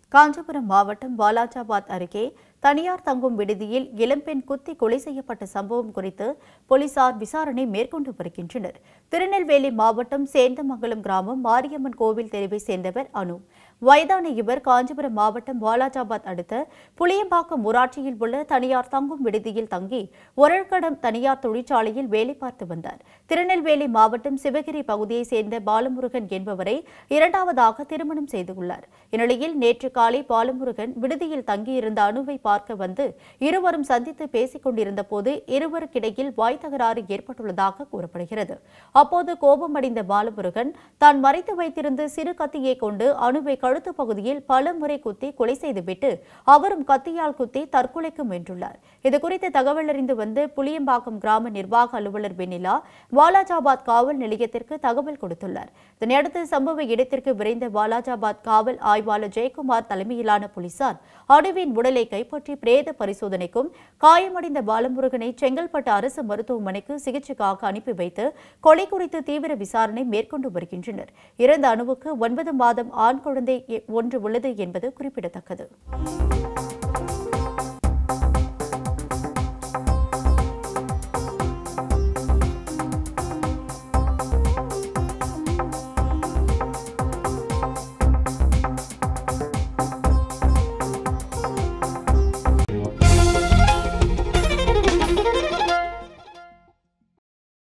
காஞ்சிபுரம் மாவட்டம் வாலாஜாபாத் அருகே தனியார் தங்கும் விடுதியில் இளம்பெண் குத்தி கொலை செய்யப்பட்ட சம்பவம் குறித்து போலீசார் விசாரணை மேற்கொண்டு வருகின்றனர் திருநெல்வேலி மாவட்டம் சேந்தமங்கலம் கிராமம் மாரியம்மன் கோவில் தெருவை சேர்ந்தவர் அனு வயதான இவர் காஞ்சிபுரம் மாவட்டம் வாலாஜாபாத் அடுத்த புளியம்பாக்கம் ஊராட்சியில் உள்ள தனியார் தங்கும் விடுதியில் தங்கி ஒரள்கடம் தனியார் தொழிற்சாலையில் வேலை பார்த்து வந்தார் திருநெல்வேலி மாவட்டம் சிவகிரி பகுதியைச் சேர்ந்த பாலமுருகன் என்பவரை இரண்டாவதாக திருமணம் செய்துள்ளார் இந்நிலையில் நேற்று காலை பாலமுருகன் விடுதியில் தங்கியிருந்த அணுவை பார்க்க வந்து இருவரும் சந்தித்து பேசிக் கொண்டிருந்த போது இருவருக்கிடையில் வாய் தகராறு ஏற்பட்டுள்ளதாக கூறப்படுகிறது அப்போது கோபமடைந்த பாலமுருகன் தான் மறைத்து வைத்திருந்த சிறு கத்தியை கொண்டு அணுவை கழுத்து பகுதியில் பல முறை குத்தி கொலை செய்துவிட்டு அவரும் கத்தியால் குத்தி தற்கொலைக்கு முயன்றுள்ளார் இதுகுறித்து தகவல் அறிந்து வந்து புளியம்பாக்கம் கிராம நிர்வாக அலுவலர் வெண்ணிலா வாலாஜாபாத் காவல் நிலையத்திற்கு தகவல் கொடுத்துள்ளார் இதனையடுத்து சம்பவ இடத்திற்கு விரைந்த வாலாஜாபாத் காவல் ஆய்வாளர் ஜெயக்குமார் தலைமையிலான போலீசார் அணுவின் உடலை கைப்பற்றி பிரேத பரிசோதனைக்கும் காயமடைந்த பாலமுருகனை செங்கல்பட்டு அரசு மருத்துவமனைக்கு சிகிச்சைக்காக அனுப்பி வைத்து கொலை குறித்து தீவிர விசாரணை மேற்கொண்டு வருகின்றனர் இறந்த அணுவுக்கு ஒன்பது மாதம் ஆண் குழந்தை ஒன்று உள்ளது என்பது குறிப்பிடத்தக்கது